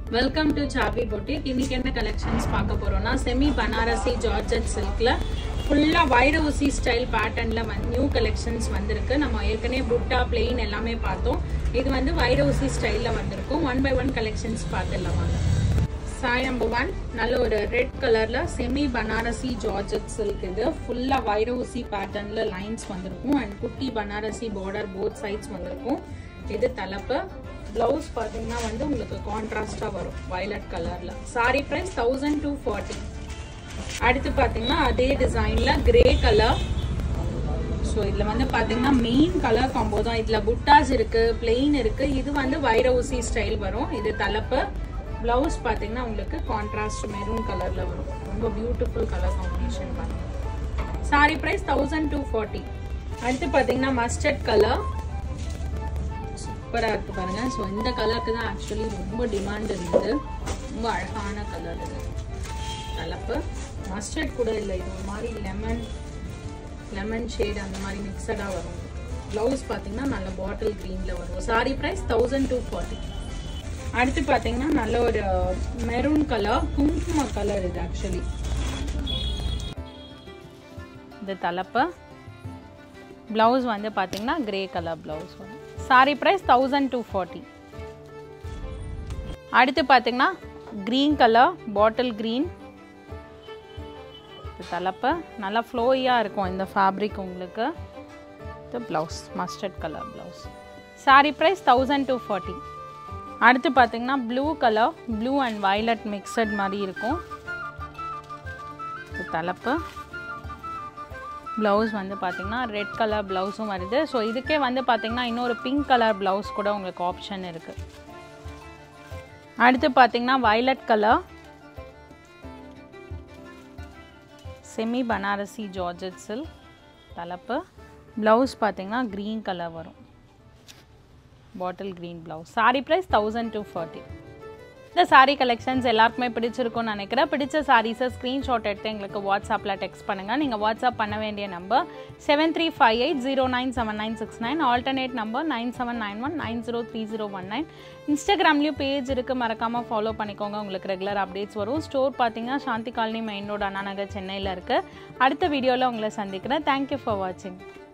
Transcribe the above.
welcome to சாபி boutique இன்னைக்கு என்ன கலெக்ஷன்ஸ் பார்க்க போறோம்னா செமி பனாரசி ஜார்ஜட் சில்க்ல ஃபுல்லா வைர ஊசி ஸ்டைல் பேட்டர்ன்ல வந்து நியூ கலெக்ஷன்ஸ் வந்திருக்கு நம்ம ஏற்கனவே புட்டா பிளெயின் எல்லாமே பார்த்தோம் இது வந்து வைர ஊசி ஸ்டைல்ல வந்திருக்கும் ஒன் பை ஒன் கலெக்ஷன்ஸ் பார்த்துடலாம் வாங்க சாய் நம்பர் ஒன் நல்ல ஒரு ரெட் கலர்ல செமி பனாரசி ஜார்ஜட் சில்க் இது ஃபுல்லா வைர ஊசி பேட்டர்ன்ல லைன்ஸ் வந்திருக்கும் அண்ட் குட்டி பனாரசி பார்டர் போத் சைட்ஸ் வந்திருக்கும் இது தலைப்பு பிளவுஸ் பார்த்தீங்கன்னா வந்து உங்களுக்கு கான்ட்ராஸ்டாக வரும் வயலட் கலரில் sari price thousand two forty அடுத்து பார்த்தீங்கன்னா அதே டிசைனில் கிரே கலர் ஸோ இதில் வந்து பார்த்தீங்கன்னா மெயின் கலர் காம்போ தான் இதில் புட்டாஸ் இருக்குது பிளெயின் இருக்குது இது வந்து வைர ஊசி ஸ்டைல் வரும் இது தலைப்பு ப்ளவுஸ் பார்த்தீங்கன்னா உங்களுக்கு கான்ட்ராஸ்ட் மெரூன் கலரில் வரும் ரொம்ப பியூட்டிஃபுல் கலர் காம்பினேஷன் பாருங்க sari price thousand two forty அடுத்து பார்த்தீங்கன்னா மஸ்டர்ட் கலர் சூப்பராக இருக்குது பாருங்க ஸோ இந்த கலருக்கு தான் ஆக்சுவலி ரொம்ப டிமாண்ட் இருந்தது ரொம்ப அழகான கலர் இது கலப்பு மஸ்டர்ட் கூட இல்லை இது ஒரு மாதிரி லெமன் லெமன் ஷேட் அந்த மாதிரி மிக்சடாக வரும் ப்ளவுஸ் பார்த்தீங்கன்னா நல்ல பாட்டில் க்ரீனில் வரும் sari price thousand two forty அடுத்து பார்த்தீங்கன்னா நல்ல ஒரு மெரூன் கலர் குங்கும கலர் இது ஆக்சுவலி இது தலைப்பு ப்ளவுஸ் வந்து பார்த்தீங்கன்னா கிரே கலர் ப்ளவுஸ் வரும் sari price thousand two forty அடுத்து பார்த்தீங்கன்னா க்ரீன் கலர் பாட்டில் க்ரீன் இது தலைப்பு நல்லா ஃப்ளோயாக இருக்கும் இந்த ஃபேப்ரிக் உங்களுக்கு இது blouse mustard colour blouse sari price thousand two forty அடுத்து பார்த்தீங்கன்னா blue colour blue and violet mixed மாதிரி இருக்கும் இது தலைப்பு ப்ளவுஸ் வந்து பார்த்திங்கன்னா ரெட் கலர் ப்ளவுஸும் வருது ஸோ இதுக்கே வந்து பார்த்திங்கன்னா இன்னொரு பிங்க் கலர் ப்ளவுஸ் கூட உங்களுக்கு ஆப்ஷன் இருக்குது அடுத்து பார்த்திங்கன்னா violet colour semi Banarasi georgette silk தலைப்பு ப்ளவுஸ் பார்த்திங்கன்னா க்ரீன் கலர் வரும் bottle green blouse sari price thousand two forty இந்த சாரீ கலெக்ஷன்ஸ் எல்லாருக்குமே பிடிச்சிருக்கும்னு நினைக்கிறேன் பிடிச்ச சாரீஸை ஸ்க்ரீன்ஷாட் எடுத்து எங்களுக்கு வாட்ஸ்அப்பில் டெக்ஸ்ட் பண்ணுங்கள் நீங்கள் வாட்ஸ்அப் பண்ண வேண்டிய number seven three five eight zero nine seven nine six nine alternate number nine seven nine one nine zero three zero one nine இன்ஸ்டாகிராம்லேயும் பேஜ் இருக்குது மறக்காமல் ஃபாலோ பண்ணிக்கோங்க உங்களுக்கு ரெகுலர் அப்டேட்ஸ் வரும் ஸ்டோர் பார்த்தீங்கன்னா Shanti colony main road Anna Nagar சென்னையில் இருக்குது அடுத்த வீடியோவில் உங்களை சந்திக்கிறேன் தேங்க்யூ ஃபார் வாட்சிங்